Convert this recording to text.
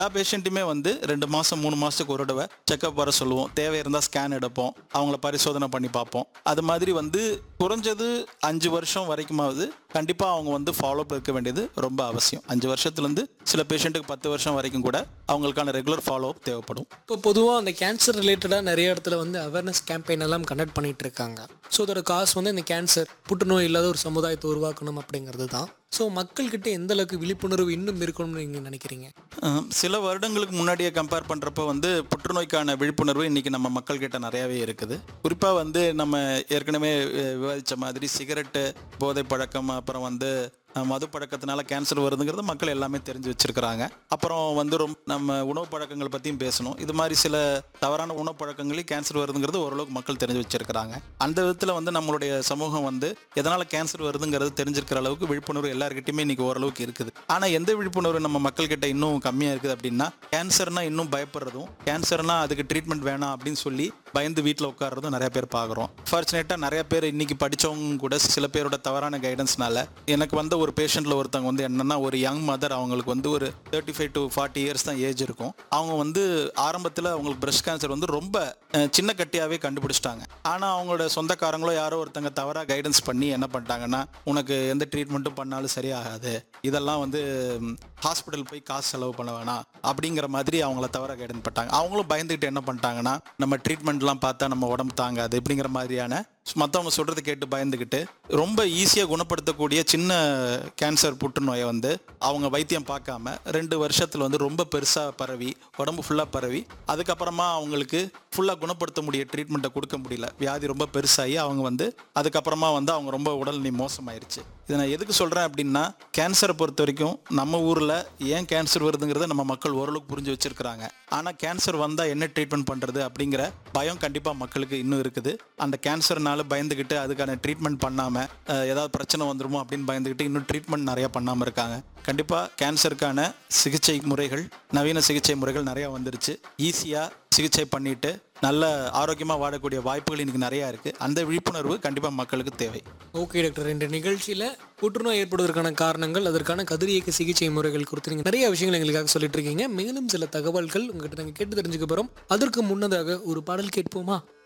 எல்லா பேஷண்ட்டுமே வந்து ரெண்டு மாதம் மூணு மாதத்துக்கு ஒரு தடவை செக்கப் வர சொல்லுவோம் தேவை இருந்தால் ஸ்கேன் எடுப்போம் அவங்கள பரிசோதனை பண்ணி பார்ப்போம் அது மாதிரி வந்து குறைஞ்சது அஞ்சு வருஷம் வரைக்குமாவது கண்டிப்பாக அவங்க வந்து ஃபாலோ இருக்க வேண்டியது ரொம்ப அவசியம் அஞ்சு வருஷத்துலேருந்து சில பேஷண்ட்டுக்கு பத்து வருஷம் வரைக்கும் கூட அவங்களுக்கான ரெகுலர் ஃபாலோ அப் தேவைப்படும் இப்போ பொதுவாக அந்த கேன்சர் ரிலேட்டடாக நிறைய இடத்துல வந்து அவேர்னஸ் கேம்பெயின் எல்லாம் கண்டக்ட் பண்ணிட்டு இருக்காங்க ஸோ அதோட காசு வந்து இந்த கேன்சர் புற்றுநோய் இல்லாத ஒரு சமுதாயத்தை உருவாக்கணும் அப்படிங்கிறது தான் ஸோ மக்கள்கிட்ட எந்த அளவுக்கு விழிப்புணர்வு இன்னும் இருக்கணும்னு நீங்கள் நினைக்கிறீங்க அஹ் சில வருடங்களுக்கு முன்னாடியே கம்பேர் பண்ணுறப்ப வந்து புற்றுநோய்க்கான விழிப்புணர்வு இன்னைக்கு நம்ம மக்கள்கிட்ட நிறையாவே இருக்குது குறிப்பாக வந்து நம்ம ஏற்கனவே அஹ், விவாதிச்ச மாதிரி சிகரெட்டு போதை பழக்கம் அப்புறம் வந்து அஹ், மது பழக்கத்தினால கேன்சர் வருதுங்கிறது மக்கள் எல்லாமே தெரிஞ்சு வச்சிருக்கிறாங்க அப்புறம் வந்து ரொம்ப நம்ம உணவு பழக்கங்கள் பற்றியும் பேசணும் இது மாதிரி சில தவறான உணவு பழக்கங்களே கேன்சர் வருதுங்கிறது ஓரளவுக்கு மக்கள் தெரிஞ்சு வச்சிருக்கிறாங்க அந்த விதத்தில் வந்து நம்மளுடைய சமூகம் வந்து எதனால் கேன்சர் வருதுங்கிறது தெரிஞ்சிருக்கிற அளவுக்கு விழிப்புணர்வு எல்லாருக்கிட்டையுமே இன்னைக்கு ஓரளவுக்கு இருக்குது ஆனால் எந்த விழிப்புணர்வு நம்ம மக்கள்கிட்ட இன்னும் கம்மியாக இருக்குது அப்படின்னா கேன்சர்னா இன்னும் பயப்படுறதும் கேன்சர்னா அதுக்கு ட்ரீட்மெண்ட் வேணாம் அப்படின்னு சொல்லி பயந்து வீட்டில் உட்கார்றதும் நிறைய பேர் பார்க்குறோம் ஃபார்ச்சுனேட்டாக நிறைய பேர் இன்னைக்கு படித்தவங்க கூட சில பேரோட தவறான கைடன்ஸ்னால எனக்கு வந்த ஒரு பேஷண்ட்டில் ஒருத்தவங்க வந்து என்னன்னா ஒரு யங் மதர் அவங்களுக்கு வந்து ஒரு thirty five to forty years தான் ஏஜ் இருக்கும் அவங்க வந்து ஆரம்பத்தில் அவங்களுக்கு பிரஸ்ட் கேன்சர் வந்து ரொம்ப அஹ், சின்ன கட்டியாகவே கண்டுபிடிச்சிட்டாங்க ஆனால் அவங்களோட சொந்தக்காரங்களோ யாரோ ஒருத்தங்க தவறாக கைடன்ஸ் பண்ணி என்ன பண்ணிட்டாங்கன்னா உனக்கு எந்த ட்ரீட்மெண்ட்டும் பண்ணாலும் சரியாகாது இதெல்லாம் வந்து ஹாஸ்பிட்டல் போய் காசு செலவு பண்ண வேணாம் அப்படிங்கிற மாதிரி அவங்கள தவறாக கைடன்ஸ் பண்ணிட்டாங்க அவங்களும் பயந்துக்கிட்டு என்ன பண்ணிட்டாங்கன்னா நம்ம ட்ரீட்மெண்ட்லாம் பார்த்தா நம்ம உடம்பு தாங்காது இப்படிங்கிற மாதிரியான மற்றவங்க சொல்கிறத கேட்டு பயந்துக்கிட்டு ரொம்ப ஈஸியாக குணப்படுத்தக்கூடிய சின்ன கேன்சர் புற்றுநோயை வந்து அவங்க வைத்தியம் பார்க்காம ரெண்டு வருஷத்தில் வந்து ரொம்ப பெருசாக பரவி உடம்பு ஃபுல்லாக பரவி அதுக்கப்புறமா அவங்களுக்கு ஃபுல்லாக குணப்படுத்த முடிய ட்ரீட்மெண்ட்டை கொடுக்க முடியல வியாதி ரொம்ப பெருசாகி அவங்க வந்து அதுக்கப்புறமா வந்து அவங்க ரொம்ப உடல்நிலை மோசமாயிருச்சு இதை நான் எதுக்கு சொல்கிறேன் அப்படின்னா கேன்சரை பொறுத்த வரைக்கும் நம்ம ஊரில் ஏன் கேன்சர் வருதுங்கிறத நம்ம மக்கள் ஓரளவுக்கு புரிஞ்சு வச்சிருக்கிறாங்க ஆனால் கேன்சர் வந்தால் என்ன ட்ரீட்மெண்ட் பண்ணுறது அப்படிங்கிற பயம் கண்டிப்பாக மக்களுக்கு இன்னும் இருக்குது அந்த கேன்சர்னால பயந்துக்கிட்டு அதுக்கான ட்ரீட்மெண்ட் பண்ணாமல் ஏதாவது பிரச்சனை வந்துருமோ அப்படின்னு பயந்துக்கிட்டு இன்னும் ட்ரீட்மெண்ட் நிறையா பண்ணாமல் இருக்காங்க கண்டிப்பாக கேன்சருக்கான சிகிச்சை முறைகள் நவீன சிகிச்சை முறைகள் நிறையா வந்துருச்சு ஈஸியாக சிகிச்சை பண்ணிட்டு நல்ல ஆரோக்கியமாக வாழக்கூடிய வாய்ப்புகள் இன்னைக்கு நிறையா இருக்குது அந்த விழிப்புணர்வு கண்டிப்பாக மக்களுக்கு தேவை ஓகே டாக்டர் இந்த நிகழ்ச்சியில் புற்றுநோய் ஏற்படுவதற்கான காரணங்கள் அதற்கான கதிரியக்க சிகிச்சை முறைகள் குறித்து நீங்கள் நிறைய விஷயங்கள் எங்களுக்காக சொல்லிட்டு இருக்கீங்க மேலும் சில தகவல்கள் உங்ககிட்ட நாங்கள் கேட்டு தெரிஞ்சுக்க போகிறோம் அதற்கு முன்னதாக ஒரு பாடல் கேட்போமா